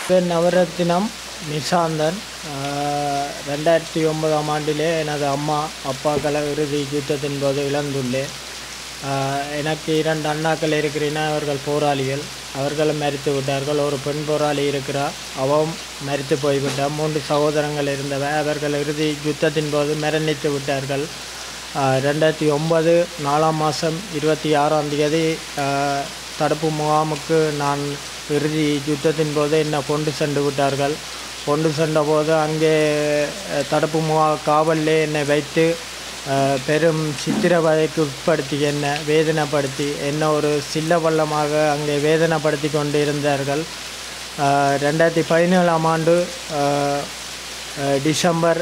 பேர் நவரத்தினம் நிசாந்தன் ஆஹ், ரெண்டாயிரத்தி ஒன்பதாம் ஆண்டிலே எனது அம்மா அப்பாக்களை இறுதி யுத்தத்தின் போது இழந்துள்ளேன் ஆஹ், எனக்கு இரண்டு அண்ணாக்கள் இருக்கிறேன் அவர்கள் போராளிகள் அவர்களும் மரித்து விட்டார்கள் ஒரு பெண் போராளி இருக்கிறார் அவவும் மரித்து போய்விட்டார் மூன்று சகோதரங்கள் இருந்தவ அவர்கள் இறுதி யுத்தத்தின் போது மரணித்து விட்டார்கள் ஆஹ், ரெண்டாயிரத்தி ஒன்பது நாலாம் மாதம் இருபத்தி ஆறாம் தேதி ஆஹ், தடுப்பு முகாமுக்கு நான் இறுதி யுத்தத்தின் போது என்னை கொண்டு சென்று விட்டார்கள் கொண்டு சென்றபோது அங்கே அஹ், தடுப்பு முகா காவலில் என்னை வைத்து அஹ், பெரும் சித்திரவதைக்கு உட்படுத்தி என்னை வேதனைப்படுத்தி என்ன ஒரு சில்ல வள்ளமாக அங்கே வேதனைப்படுத்தி கொண்டு இருந்தார்கள் அஹ், ரெண்டாயிரத்தி பதினேழாம் ஆண்டு அஹ், அஹ், டிசம்பர்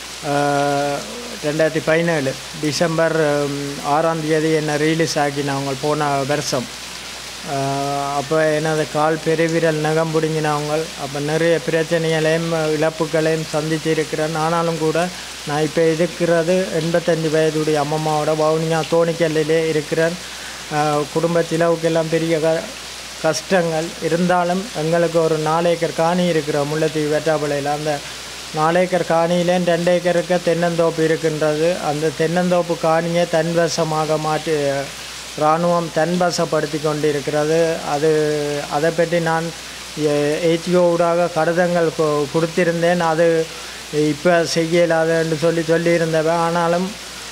அஹ், ரெண்டாயிரத்தி பதினேழு டிசம்பர் உம், ஆறாம் தேதி என்னை ரிலீஸ் ஆக்கினாங்க போன வருஷம் அப்போ எனது கால் பெருவிரல் நகம் பிடுங்கினவங்க அப்போ நிறைய பிரச்சனைகளையும் இழப்புகளையும் சந்தித்து இருக்கிறேன் ஆனாலும் கூட நான் இப்போ இருக்கிறது எண்பத்தஞ்சு வயதுடைய அம்மம்மாவோட வவுனியா தோணிக்கல்லிலே இருக்கிறேன் ஆஹ் குடும்ப செலவுக்கெல்லாம் பெரிய க கஷ்டங்கள் இருந்தாலும் எங்களுக்கு ஒரு நாலு ஏக்கர் காணி இருக்கிற முல்லைத்தீவு வேட்டாப்பாளையில் அந்த நாலு ஏக்கர் காணியிலே ரெண்டு ஏக்கருக்கு தென்னந்தோப்பு இருக்கின்றது அந்த தென்னந்தோப்பு காணியை தன்வசமாக மாற்றி இராணுவம் தன்வசப்படுத்தி கொண்டிருக்கிறது அது அதை பற்றி நான் ஏச்சிஓ ஊடாக கடிதங்கள் கொ- கொடுத்திருந்தேன் அது இப்போ செய்யலாதுன்னு சொல்லி சொல்லியிருந்தவன் ஆனாலும்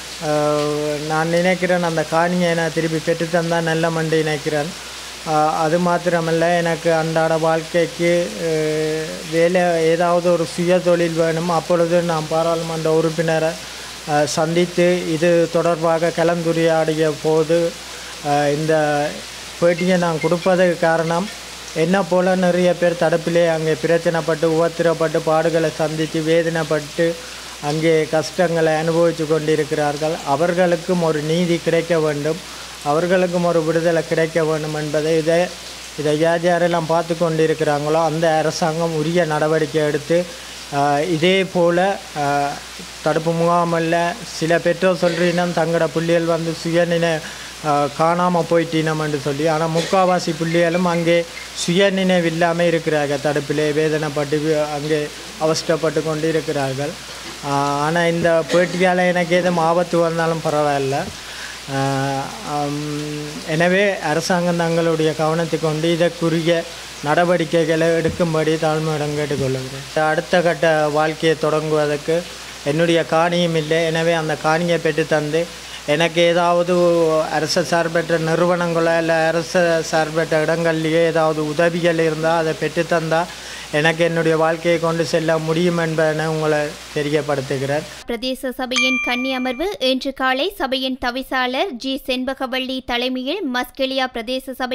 அஹ், நான் நினைக்கிறேன் அந்த காணியை நான் திருப்பி பெற்றுத்தந்தால் நல்ல மண்டு நினைக்கிறேன் அஹ், அது மாத்திரமல்ல எனக்கு அன்றாட வாழ்க்கைக்கு அஹ், வேலை ஏதாவது ஒரு சுய தொழில் வேணும் அப்பொழுது நான் பாராளுமன்ற உறுப்பினரை அஹ், சந்தித்து இது தொடர்பாக கலந்துரையாடிய போது அஹ், இந்த பேட்டியை நான் கொடுப்பதற்கு காரணம் என்ன போல நிறைய பேர் தடுப்பிலே அங்கே பிரச்சனைப்பட்டு உபத்திரப்பட்டு பாடுகளை சந்தித்து வேதனைப்பட்டு அங்கே கஷ்டங்களை அனுபவித்து கொண்டிருக்கிறார்கள் அவர்களுக்கும் ஒரு நீதி கிடைக்க வேண்டும் அவர்களுக்கும் ஒரு விடுதலை கிடைக்க வேண்டும் என்பதை இதை இதை யார் யாரெல்லாம் பார்த்து கொண்டிருக்கிறாங்களோ அந்த அரசாங்கம் உரிய நடவடிக்கை எடுத்து ஆஹ், இதே போல் தடுப்பு முகாமில் சில பெற்றோர் சொல்கிறீனம் தங்களோட பிள்ளைகள் வந்து சுயநினை காணாமல் போயிட்டினம் என்று சொல்லி ஆனால் முக்காவாசி பிள்ளைகளும் அங்கே சுயநினைவு இல்லாமல் இருக்கிறாங்க தடுப்பிலே வேதனைப்பட்டு வி- அங்கே அவஸ்தைப்பட்டு கொண்டு இருக்கிறார்கள் ஆனால் இந்த பேட்டியால் எனக்கு எதுவும் ஆபத்து வந்தாலும் பரவாயில்ல ஆஹ் ஆம், எனவே அரசாங்கம் தங்களுடைய கவனத்தை கொண்டு இதற்குரிய நடவடிக்கைகளை எடுக்கும்படி தாழ்மையிடம் கேட்டுக்கொள்கிறேன் அடுத்த கட்ட வாழ்க்கையை தொடங்குவதற்கு என்னுடைய காணியும் இல்லை எனவே அந்த காணியை பெற்று தந்து எனக்கு ஏதாவது அரச சார்பற்ற நிறுவனங்களோ இல்லை அரச சார்பற்ற இடங்கள்லேயே ஏதாவது உதவிகள் இருந்தால் அதை பெற்று தந்தால் எனக்கு என்னுடைய வாழ்க்கையை கொண்டு செல்ல முடியும் என்பதனை உங்களை தெரியப்படுத்துகிறேன் பிரதேச சபையின் கன்னி அமர்வு இன்று காலை சபையின் தவிசாளர் ஜி செண்பகவள்ளி தலைமையில் மஸ்கெலியா பிரதேச சபை